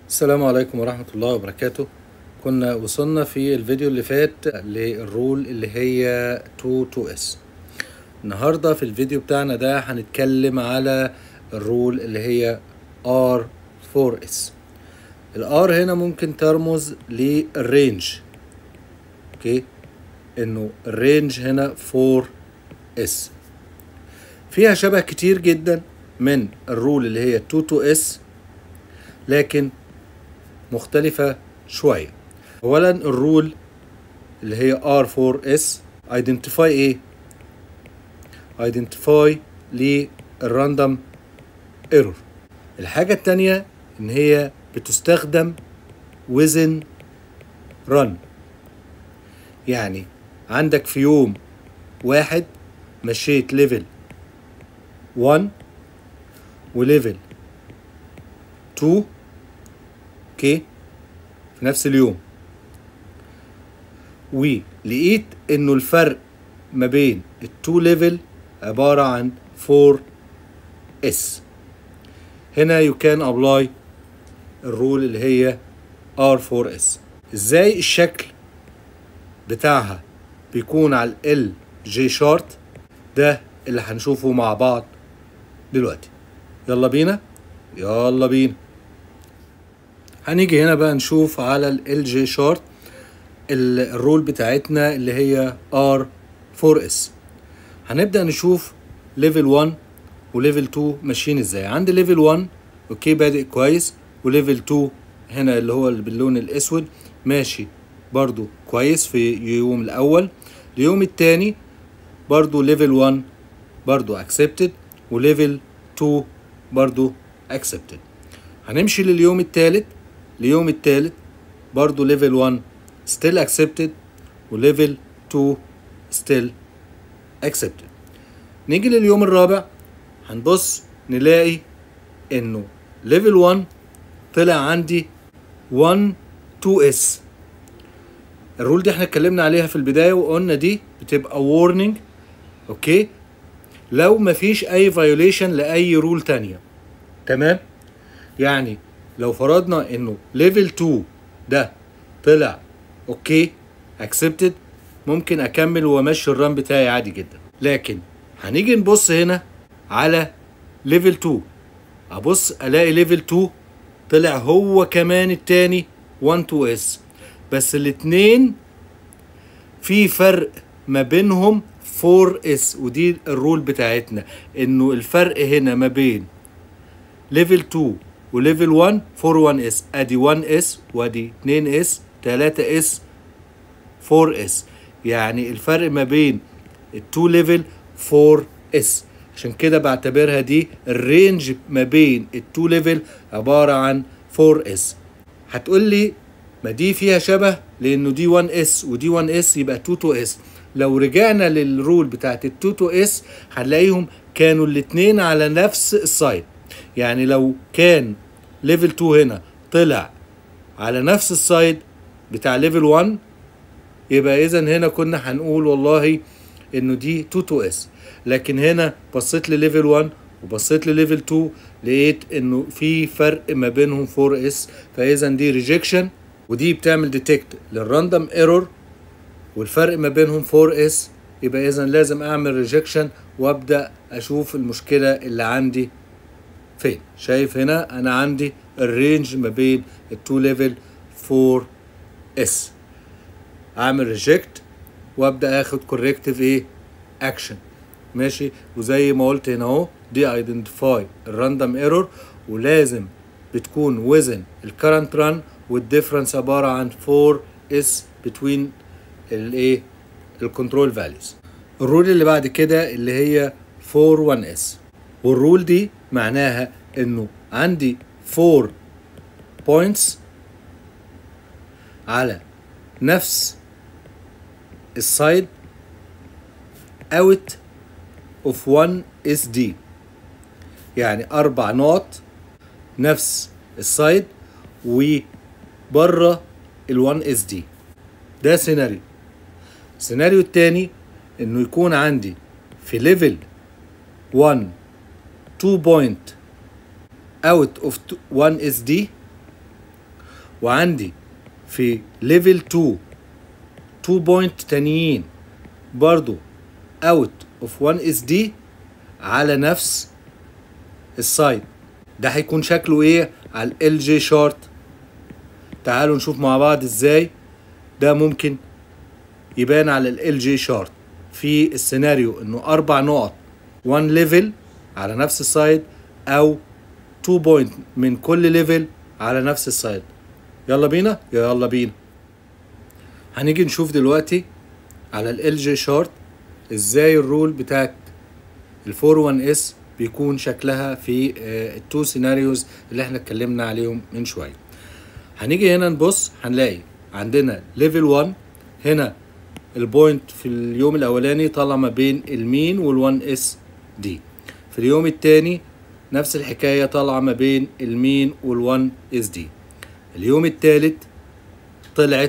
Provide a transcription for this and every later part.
السلام عليكم ورحمة الله وبركاته كنا وصلنا في الفيديو اللي فات للرول اللي هي 2 2 s النهاردة في الفيديو بتاعنا ده هنتكلم على الرول اللي هي r 4 s الار هنا ممكن ترمز للرينج اوكي انه الرينج هنا 4 s فيها شبه كتير جدا من الرول اللي هي 2 2 s لكن مختلفة شوية أولا الرول اللي هي R4S identify ايه identify للراندوم ايرور الحاجة التانية ان هي بتستخدم within run يعني عندك في يوم واحد مشيت ليفل 1 وليفل 2 اوكي في نفس اليوم ولقيت انه الفرق ما بين التو ليفل عبارة عن 4 اس هنا يو كان ابلاي الرول اللي هي ار 4 اس ازاي الشكل بتاعها بيكون على ال جي شارت ده اللي هنشوفه مع بعض دلوقتي يلا بينا يلا بينا هنيجي هنا بقى نشوف على ال جي شارت الرول بتاعتنا اللي هي ار 4 اس هنبدا نشوف ليفل 1 وليفل 2 ماشيين ازاي عند ليفل 1 اوكي بادئ كويس وليفل 2 هنا اللي هو اللي باللون الاسود ماشي برضو كويس في يوم الاول اليوم التاني برضو ليفل 1 برضو accepted وليفل 2 برضو accepted هنمشي لليوم التالت اليوم التالت برضو ليفل 1 still accepted وليفل 2 still accepted نيجي لليوم الرابع هنبص نلاقي انه ليفل 1 طلع عندي 1 2 اس الرول دي احنا اتكلمنا عليها في البدايه وقلنا دي بتبقى warning اوكي لو مفيش اي فايوليشن لاي رول تانية تمام يعني لو فرضنا انه ليفل 2 ده طلع اوكي اكسبتد ممكن اكمل وامشي الران بتاعي عادي جدا لكن هنيجي نبص هنا على ليفل 2 ابص الاقي ليفل 2 طلع هو كمان التاني 1 2 اس بس الاتنين في فرق ما بينهم 4 اس ودي الرول بتاعتنا انه الفرق هنا ما بين ليفل 2 وليفل 1 4 1 اس ادي 1 اس وادي 2 اس 3 اس 4 اس يعني الفرق ما بين التو ليفل 4 اس عشان كده بعتبرها دي الرينج ما بين التو ليفل عبارة عن 4 اس هتقول لي ما دي فيها شبه لانه دي 1 اس ودي 1 اس يبقى 2 2 اس لو رجعنا للرول بتاعت ال 2 2 اس هنلاقيهم كانوا الاتنين على نفس السايد يعني لو كان ليفل 2 هنا طلع على نفس السايد بتاع ليفل 1 يبقى اذا هنا كنا هنقول والله انه دي 2 2 اس لكن هنا بصيت لليفل 1 وبصيت لليفل 2 لقيت انه في فرق ما بينهم 4 اس فاذا دي ريجكشن ودي بتعمل ديتكت للراندوم ايرور والفرق ما بينهم 4 اس يبقى اذا لازم اعمل ريجكشن وابدا اشوف المشكله اللي عندي فين شايف هنا انا عندي الرينج ما بين التو ليفل 4 اس اعمل ريجكت وابدا اخد كوركتيف ايه اكشن ماشي وزي ما قلت هنا اهو دي ايدنتيفاي الراندوم ايرور ولازم بتكون وزن الكرنت ران والديفرنس عباره عن 4 اس بتوين الايه الكنترول فاليوز الرول اللي بعد كده اللي هي 4 1 اس والرول دي معناها انه عندي 4 بوينتس على نفس السايد اوت اوف 1 اس دي يعني اربع نقط نفس السايد وبره ال 1 اس دي ده سيناريو السيناريو التاني انه يكون عندي في ليفل 1 2 بوينت اوت اوف 1 اس دي وعندي في ليفل 2 2 بوينت تانيين برضو اوت اوف 1 اس دي على نفس السايد ده هيكون شكله ايه على ال جي شارت تعالوا نشوف مع بعض ازاي ده ممكن يبان على ال جي شارت في السيناريو انه اربع نقط 1 ليفل على نفس السايد او 2 بوينت من كل ليفل على نفس السايد يلا بينا يلا بينا هنيجي نشوف دلوقتي على ال جي شارت ازاي الرول بتاعت ال 41 اس بيكون شكلها في التو سيناريوز اللي احنا اتكلمنا عليهم من شويه هنيجي هنا نبص هنلاقي عندنا ليفل 1 هنا البوينت في اليوم الاولاني طالع ما بين المين وال1 اس دي في اليوم الثاني نفس الحكايه طالعه ما بين المين وال1 اس دي اليوم الثالث طلعت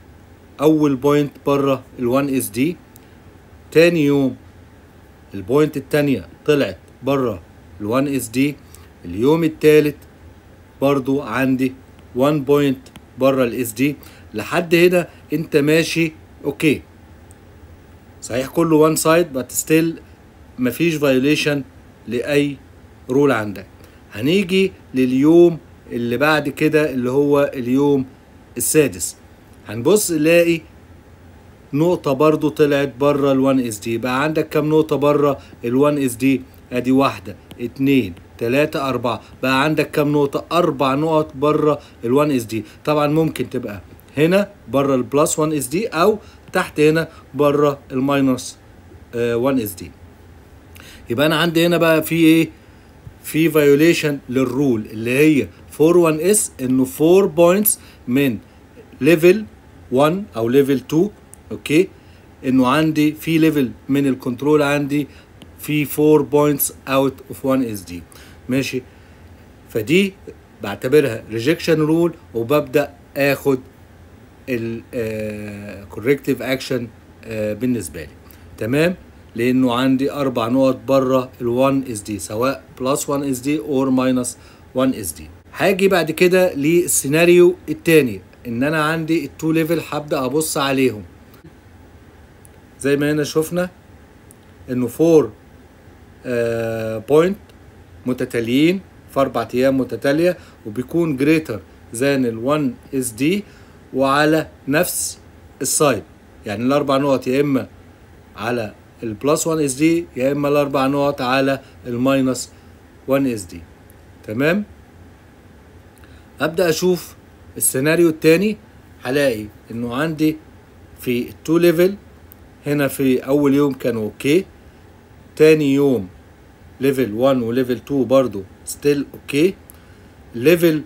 اول بوينت بره ال1 اس دي تاني يوم البوينت التانية طلعت بره ال1 اس دي اليوم التالت برضو عندي 1 بوينت بره الاس دي لحد هنا انت ماشي اوكي صحيح كله وان سايد بس ستيل مفيش فايوليشن لاي رول عندك هنيجي لليوم اللي بعد كده اللي هو اليوم السادس هنبص نلاقي نقطة برضو طلعت بره ال1 اس دي بقى عندك كام نقطة بره ال1 اس دي ادي واحدة اتنين تلاتة أربعة بقى عندك كام نقطة أربع نقط بره ال1 اس دي طبعا ممكن تبقى هنا بره البلس 1 اس دي أو تحت هنا بره الماينس 1 اس دي يبقى أنا عندي هنا بقى في إيه في فايوليشن للرول اللي هي 41 اس إنه 4 بوينتس من ليفل 1 أو ليفل 2 اوكي انه عندي في ليفل من الكنترول عندي في 4 بوينتس اوت اوف 1 اس دي ماشي فدي بعتبرها ريجكشن رول وببدا اخد الكوركتيف اكشن بالنسبه لي تمام لانه عندي اربع نقط بره ال1 اس دي سواء بلس 1 اس دي اور ماينس 1 اس دي هاجي بعد كده للسيناريو التاني ان انا عندي التو ليفل هبدا ابص عليهم زي ما هنا شفنا انه 4 بوينت متتاليين في اربع ايام متتاليه وبيكون جريتر ذان ال1 اس دي وعلى نفس السايد يعني الاربع نقط يا اما على البلس 1 اس دي يا اما الاربع نقط على الماينس 1 اس دي تمام ابدا اشوف السيناريو التاني هلاقي انه عندي في التو ليفل هنا في اول يوم كانوا اوكي تاني يوم ليفل 1 وليفل 2 برضو ستيل اوكي ليفل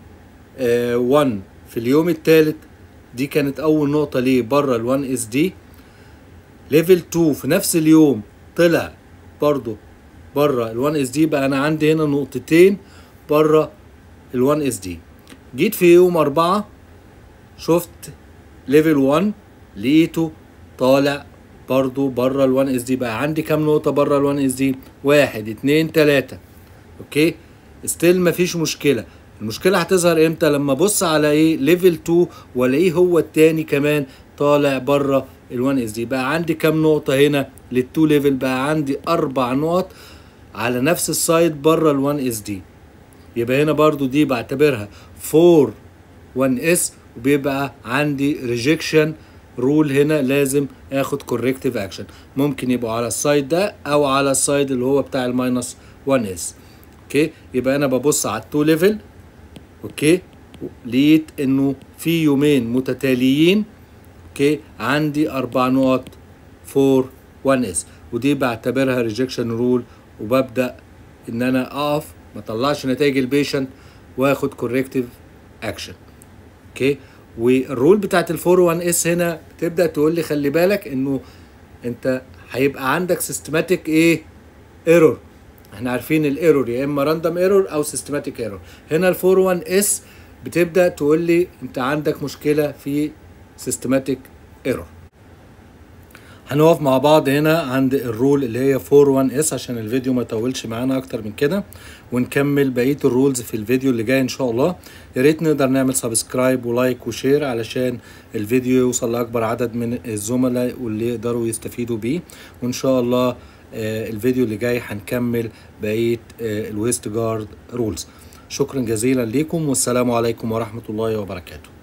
1 في اليوم الثالث دي كانت اول نقطه ليه بره ال1 اس دي ليفل 2 في نفس اليوم طلع برضو بره ال1 اس دي بقى انا عندي هنا نقطتين بره ال1 اس دي جيت في يوم أربعة شفت ليفل 1 لقيته طالع برضو بره ال1 اس دي بقى عندي كام نقطة بره ال1 اس دي واحد اتنين تلاتة اوكي ستيل مفيش مشكلة المشكلة هتظهر امتى لما ابص على ايه ليفل 2 والاقيه هو التاني كمان طالع بره ال1 اس دي بقى عندي كام نقطة هنا لل2 ليفل بقى عندي اربع نقط على نفس السايد بره ال1 اس دي يبقى هنا برضو دي بعتبرها 4 1 اس وبيبقى عندي ريجكشن رول هنا لازم اخد كوركتيف اكشن ممكن يبقوا على السايد ده او على السايد اللي هو بتاع الماينس 1 اس اوكي يبقى انا ببص على التو ليفل اوكي لقيت انه في يومين متتاليين اوكي عندي اربع نقط فور 1 اس ودي بعتبرها ريجكشن رول وببدا ان انا اقف ما اطلعش نتائج البيشنت واخد كوركتيف اكشن اوكي والرول بتاعت الفور 1 اس هنا تبدا تقول لي خلي بالك انه انت هيبقى عندك سيستماتيك ايه ايرور احنا عارفين الايرور يا اما راندوم ايرور او سيستماتيك ايرور هنا الفور 1 اس بتبدا تقول لي انت عندك مشكله في سيستماتيك ايرور هنقف مع بعض هنا عند الرول اللي هي 41 اس عشان الفيديو ما يطولش معانا اكتر من كده ونكمل بقيه الرولز في الفيديو اللي جاي ان شاء الله يا ريت نقدر نعمل سبسكرايب ولايك وشير علشان الفيديو يوصل لاكبر عدد من الزملاء واللي يقدروا يستفيدوا بيه وان شاء الله آه، الفيديو اللي جاي هنكمل بقيه آه، الويست جارد رولز شكرا جزيلا ليكم والسلام عليكم ورحمه الله وبركاته